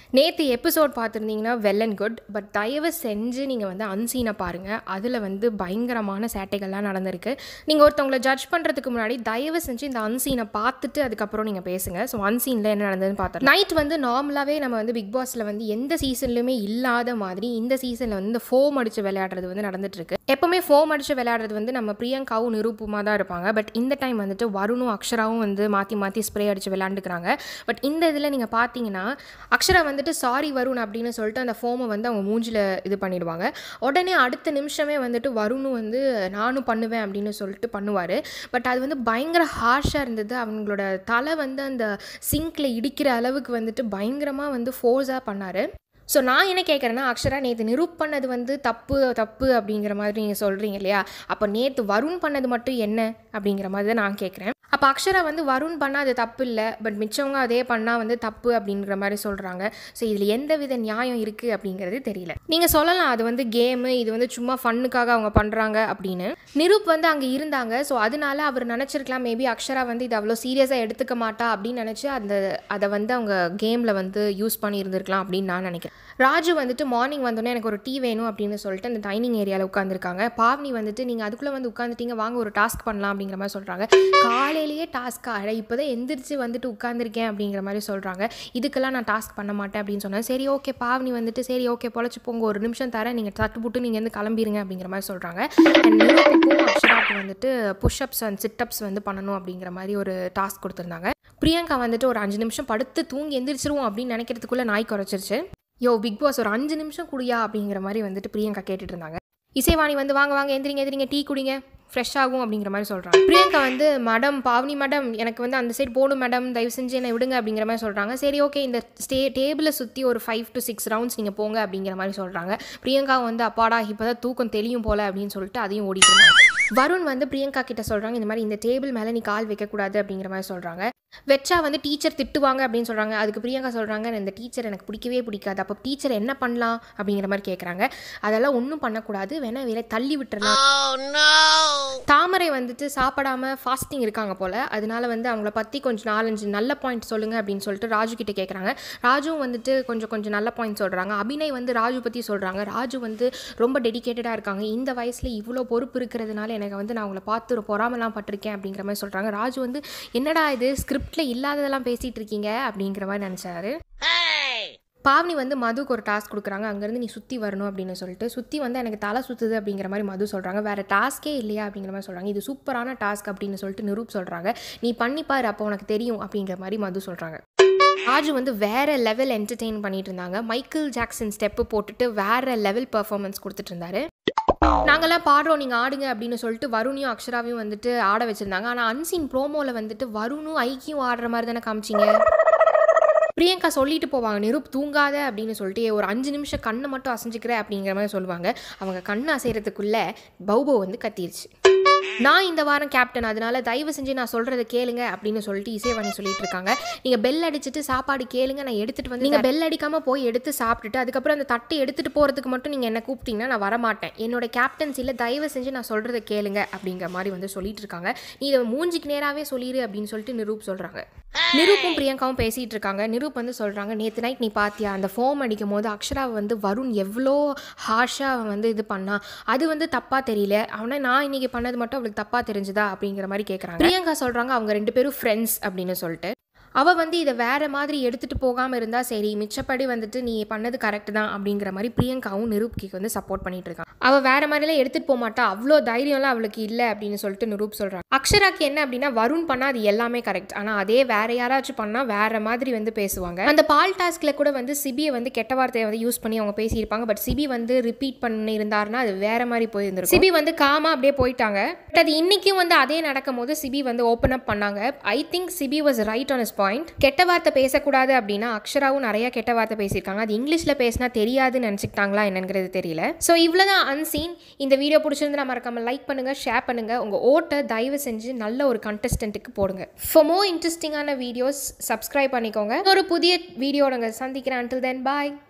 நேற்று எபிசோட் பார்த்துருந்தீங்கன்னா well and good but தயவு செஞ்சு நீங்கள் வந்து அன்சீனை பாருங்கள் அதில் வந்து பயங்கரமான சேட்டைகள்லாம் நடந்திருக்கு நீங்கள் ஒருத்தவங்களை ஜட்ஜ் பண்ணுறதுக்கு முன்னாடி தயவு செஞ்சு இந்த அன்சீனை பார்த்துட்டு அதுக்கப்புறம் நீங்கள் பேசுங்க ஸோ அன்சீனில் என்ன நடந்ததுன்னு பார்த்தோம் நைட் வந்து நார்மலாகவே நம்ம வந்து பிக் பாஸில் வந்து எந்த சீசன்லையுமே இல்லாத மாதிரி இந்த சீசனில் வந்து இந்த ஃபோம் அடித்து விளையாடுறது வந்து நடந்துட்டு இருக்கு எப்போவுமே ஃபோம் அடித்து விளையாடுறது வந்து நம்ம பிரியங்காவும் நிரூபமாக தான் இருப்பாங்க பட் இந்த டைம் வந்துட்டு வருணும் அக்ஷராவும் வந்து மாற்றி மாற்றி ஸ்ப்ரே அடித்து விளையாண்டுக்கிறாங்க பட் இந்த இதில் நீங்கள் பார்த்தீங்கன்னா அக்ஷரா வந்துட்டு சாரி வருண் அப்படின்னு சொல்லிட்டு அந்த ஃபோமை வந்து அவங்க மூஞ்சில் இது பண்ணிடுவாங்க உடனே அடுத்த நிமிஷமே வந்துட்டு வருணும் வந்து நானும் பண்ணுவேன் அப்படின்னு சொல்லிட்டு பண்ணுவார் பட் அது வந்து பயங்கர ஹார்ஷாக இருந்தது அவங்களோட தலை வந்து அந்த சிங்கில் இடிக்கிற அளவுக்கு வந்துட்டு பயங்கரமாக வந்து ஃபோர்ஸாக பண்ணார் ஸோ நான் என்ன கேட்குறேன்னா அக்ஷரா நேற்று நிரூப் பண்ணது வந்து தப்பு தப்பு அப்படிங்கிற மாதிரி நீங்கள் சொல்கிறீங்க இல்லையா அப்போ நேற்று வருண் பண்ணது மட்டும் என்ன அப்படிங்கிற மாதிரி தான் நான் கேட்குறேன் அப்போ அக்ஷரா வந்து வருண் பண்ணால் அது தப்பு இல்லை பட் மிச்சவங்க அதே பண்ணால் வந்து தப்பு அப்படிங்கிற மாதிரி சொல்கிறாங்க ஸோ இதில் எந்த வித நியாயம் இருக்குது அப்படிங்கிறது தெரியல நீங்கள் சொல்லலாம் அது வந்து கேமு இது வந்து சும்மா ஃபன்னுக்காக அவங்க பண்ணுறாங்க அப்படின்னு நிரூப் வந்து அங்கே இருந்தாங்க ஸோ அதனால அவர் நினச்சிருக்கலாம் மேபி அக்ஷரா வந்து இது அவ்வளோ சீரியஸாக எடுத்துக்க மாட்டா அப்படின்னு நினச்சி அந்த அதை வந்து அவங்க கேமில் வந்து யூஸ் பண்ணி இருந்திருக்கலாம் அப்படின்னு நான் நினைக்கிறேன் ராஜு வந்துட்டு மார்னிங் வந்தோடனே எனக்கு ஒரு டீ வேணும் அப்படின்னு சொல்லிட்டு அந்த டைனிங் ஏரியாவில் உட்காந்துருக்காங்க பாவனி வந்துட்டு நீங்கள் அதுக்குள்ளே வந்து உட்காந்துட்டீங்க வாங்க ஒரு டாஸ்க் பண்ணலாம் அப்படிங்கிற மாதிரி சொல்கிறாங்க காலையிலேயே டாஸ்க்கா அட இப்போ தான் எந்திரிச்சு வந்துட்டு உட்காந்துருக்கேன் அப்படிங்கிற மாதிரி சொல்கிறாங்க இதுக்கெல்லாம் நான் டாஸ்க் பண்ண மாட்டேன் அப்படின்னு சொன்னேன் சரி ஓகே பாவனி வந்துட்டு சரி ஓகே பொழைச்சி போங்க ஒரு நிமிஷம் தரேன் நீங்கள் தட்டு போட்டு நீங்கள் வந்து கிளம்பிடுங்க அப்படிங்கிற மாதிரி சொல்கிறாங்க அண்ட் நிரூப்புக்கும் அக்ஷராவுக்கு வந்துட்டு புஷ்அப்ஸ் அண்ட் சிட்டப்ஸ் வந்து பண்ணணும் அப்படிங்கிற மாதிரி ஒரு டாஸ்க் கொடுத்துருந்தாங்க பிரியங்கா வந்துட்டு ஒரு அஞ்சு நிமிஷம் படுத்து தூங்கி எந்திரிச்சிருவோம் அப்படின்னு நினைக்கிறதுக்குள்ளே நாய் குறைச்சிருச்சு யோ பிக் பாஸ் ஒரு அஞ்சு நிமிஷம் குடியா அப்படிங்கிற மாதிரி வந்துட்டு பிரியங்கா கேட்டுட்டு இருந்தாங்க இசைவாணி வந்து வாங்க வாங்க எந்திரிங்க எந்திரிங்க டீ குடிங்க ஃப்ரெஷ் ஆகும் அப்படிங்கிற மாதிரி சொல்கிறாங்க பிரியங்கா வந்து மேடம் பாவனி மேடம் எனக்கு வந்து அந்த சைடு போடும் மேடம் தயவு செஞ்சு என்னை விடுங்க அப்படிங்கிற மாதிரி சொல்கிறாங்க சரி ஓகே இந்த ஸ்டே டேபிளை சுற்றி ஒரு ஃபைவ் டு சிக்ஸ் ரவுண்ட்ஸ் நீங்கள் போங்க அப்படிங்கிற மாதிரி சொல்கிறாங்க பிரியங்கா வந்து அப்பாடா இப்போ தான் தூக்கம் தெளியும் போல அப்படின்னு சொல்லிட்டு அதையும் ஓடிட்டு இருந்தாங்க வருண் வந்து பிரியங்கா கிட்ட சொல்கிறாங்க இந்த மாதிரி இந்த டேபிள் மேலே நீ கால் வைக்கக்கூடாது அப்படிங்கிற மாதிரி சொல்கிறாங்க வச்சா வந்து டீச்சர் திட்டுவாங்க அப்படின்னு சொல்கிறாங்க அதுக்கு பிரியங்கா சொல்கிறாங்க இந்த டீச்சர் எனக்கு பிடிக்கவே பிடிக்காது அப்போ டீச்சர் என்ன பண்ணலாம் அப்படிங்கிற மாதிரி கேட்குறாங்க அதெல்லாம் ஒன்றும் பண்ணக்கூடாது வேணா வேலை தள்ளி விட்டுறலாம் தாமரை வந்துட்டு சாப்பிடாம ஃபாஸ்டிங் இருக்காங்க போல் அதனால வந்து அவங்கள பற்றி கொஞ்சம் நாலஞ்சு நல்ல பாயிண்ட் சொல்லுங்கள் அப்படின்னு சொல்லிட்டு ராஜு கிட்ட கேட்குறாங்க ராஜுவும் வந்துட்டு கொஞ்சம் கொஞ்சம் நல்ல பாயிண்ட் சொல்கிறாங்க அபிநய் வந்து ராஜு பற்றி சொல்கிறாங்க ராஜு வந்து ரொம்ப டெடிக்கேட்டடாக இருக்காங்க இந்த வயசில் இவ்வளோ பொறுப்பு இருக்கிறதுனால எனக்கு வந்து நான் அவங்கள பார்த்து பொறாமலாம் பட்டிருக்கேன் அப்படிங்கிற மாதிரி சொல்கிறாங்க ராஜு வந்து என்னடா இது ஸ்கிரிப்டில் இல்லாததெல்லாம் பேசிகிட்டு இருக்கீங்க அப்படிங்கிற மாதிரி நினச்சாரு பாவனி வந்து மதுக்கு ஒரு டாஸ்க் கொடுக்குறாங்க அங்கேருந்து நீ சுற்றி வரணும் அப்படின்னு சொல்லிட்டு சுற்றி வந்து எனக்கு தலை சுற்றுது அப்படிங்கிற மாதிரி மது சொல்கிறாங்க வேறு டாஸ்க்கே இல்லையா அப்படிங்கிற மாதிரி சொல்கிறாங்க இது சூப்பரான டாஸ்க் அப்படின்னு சொல்லிட்டு நிரூப் சொல்கிறாங்க நீ பண்ணிப்பார் அப்போ உனக்கு தெரியும் அப்படிங்கிற மாதிரி மது சொல்கிறாங்க ராஜு வந்து வேற லெவல் என்டர்டெயின் பண்ணிட்டு இருந்தாங்க மைக்கேல் ஜாக்சன் ஸ்டெப்பு போட்டுட்டு வேற லெவல் பர்ஃபார்மன்ஸ் கொடுத்துட்டு இருந்தாரு நாங்கெல்லாம் பாடுறோம் நீங்கள் ஆடுங்க அப்படின்னு சொல்லிட்டு வருணையும் அக்ஷராவையும் வந்துட்டு ஆட வச்சுருந்தாங்க ஆனால் அன்சீன் ப்ரோமோவில் வந்துட்டு வருணும் ஐக்கியும் ஆடுற மாதிரி தானே காமிச்சிங்க பிரியங்கா சொல்லிட்டு போவாங்க நிரூப் தூங்காத அப்படின்னு சொல்லிட்டு ஒரு அஞ்சு நிமிஷம் கண்ணை மட்டும் அசைஞ்சிக்கிற அப்படிங்கிற மாதிரி சொல்லுவாங்க அவங்க கண்ணை அசைகிறதுக்குள்ளே பௌபோ வந்து கத்திருச்சு நான் இந்த வாரம் கேப்டன் அதனால தயவு செஞ்சு நான் சொல்கிறத கேளுங்க அப்படின்னு சொல்லிட்டு இசைவாணி சொல்லிட்டு இருக்காங்க நீங்கள் பெல் அடிச்சுட்டு சாப்பாடு கேளுங்க நான் எடுத்துகிட்டு வந்து நீங்கள் பெல் அடிக்காமல் போய் எடுத்து சாப்பிட்டுட்டு அதுக்கப்புறம் அந்த தட்டு எடுத்துகிட்டு போகிறதுக்கு மட்டும் நீங்கள் என்ன கூப்பிட்டீங்கன்னா நான் வரமாட்டேன் என்னோட கேப்டன்சியில் தயவு செஞ்சு நான் சொல்கிறத கேளுங்க அப்படிங்கிற மாதிரி வந்து சொல்லிட்டு இருக்காங்க நீ இதை மூஞ்சிக்கு நேராகவே சொல்லிடு அப்படின்னு சொல்லிட்டு நிரூப் சொல்கிறாங்க நிரூப்பும் பிரியங்காவும் பேசிகிட்டு இருக்காங்க நிரூப் வந்து சொல்கிறாங்க நேற்று நைட் நீ பார்த்தியா அந்த ஃபோம் அடிக்கும் போது அக்ஷராவை வந்து வருண் எவ்வளோ ஹார்ஷாக அவன் வந்து இது பண்ணான் அது வந்து தப்பாக தெரியல அவனை நான் இன்னைக்கு பண்ணது மட்டும் அவளுக்கு தப்பாக தெரிஞ்சுதா அப்படிங்கிற மாதிரி கேட்குறாங்க பிரியங்கா சொல்கிறாங்க அவங்க ரெண்டு பேரும் ஃப்ரெண்ட்ஸ் அப்படின்னு சொல்லிட்டு அவள் வந்து இதை வேறு மாதிரி எடுத்துகிட்டு போகாமல் இருந்தால் சரி மிச்சப்படி வந்துட்டு நீ பண்ணது கரெக்ட் தான் அப்படிங்கிற மாதிரி பிரியங்காவும் நிரூப்கிக்கு வந்து சப்போர்ட் பண்ணிட்டு இருக்கான் அவள் வேறு மாதிரிலாம் எடுத்துகிட்டு போக மாட்டா அவ்வளோ தைரியம்லாம் அவளுக்கு இல்லை அப்படின்னு சொல்லிட்டு நிரூப் சொல்கிறான் அக்ஷராக்கு என்ன அப்படின்னா வருண் பண்ணால் அது எல்லாமே கரெக்ட் ஆனால் அதே வேற யாராச்சும் பண்ணால் வேற மாதிரி வந்து பேசுவாங்க அந்த பால் டாஸ்கில் கூட வந்து சிபியை வந்து கெட்ட வார்த்தையை வந்து யூஸ் பண்ணி அவங்க பேசியிருப்பாங்க பட் சிபி வந்து ரிப்பீட் பண்ணி இருந்தாருன்னா அது வேற மாதிரி போயிருந்திருக்கும் சிபி வந்து காமா அப்படியே போயிட்டாங்க பட் அது இன்னைக்கும் வந்து அதே நடக்கும் போது சிபி வந்து ஓப்பன் அப் பண்ணாங்க I think CB was right on his point கெட்ட வார்த்தை பேசக்கூடாது அப்படின்னா அக்ஷராவும் நிறைய கெட்ட வார்த்தை பேசியிருக்காங்க அது இங்கிலீஷில் பேசினா தெரியாதுன்னு நினச்சிக்கிட்டாங்களா என்னங்கிறது தெரியல ஸோ இவ்வளோதான் அன்சீன் இந்த வீடியோ பிடிச்சிருந்து நான் மறக்காம லைக் பண்ணுங்க ஷேர் பண்ணுங்க உங்கள் ஓட்டை தயவு செஞ்சு நல்ல ஒரு கண்டஸ்டன்ட்டுக்கு போடுங்க ஃபார் மோர் இன்ட்ரெஸ்டிங்கான வீடியோஸ் சப்ஸ்கிரைப் பண்ணிக்கோங்க ஒரு புதிய வீடியோட சந்திக்கிறேன் until then bye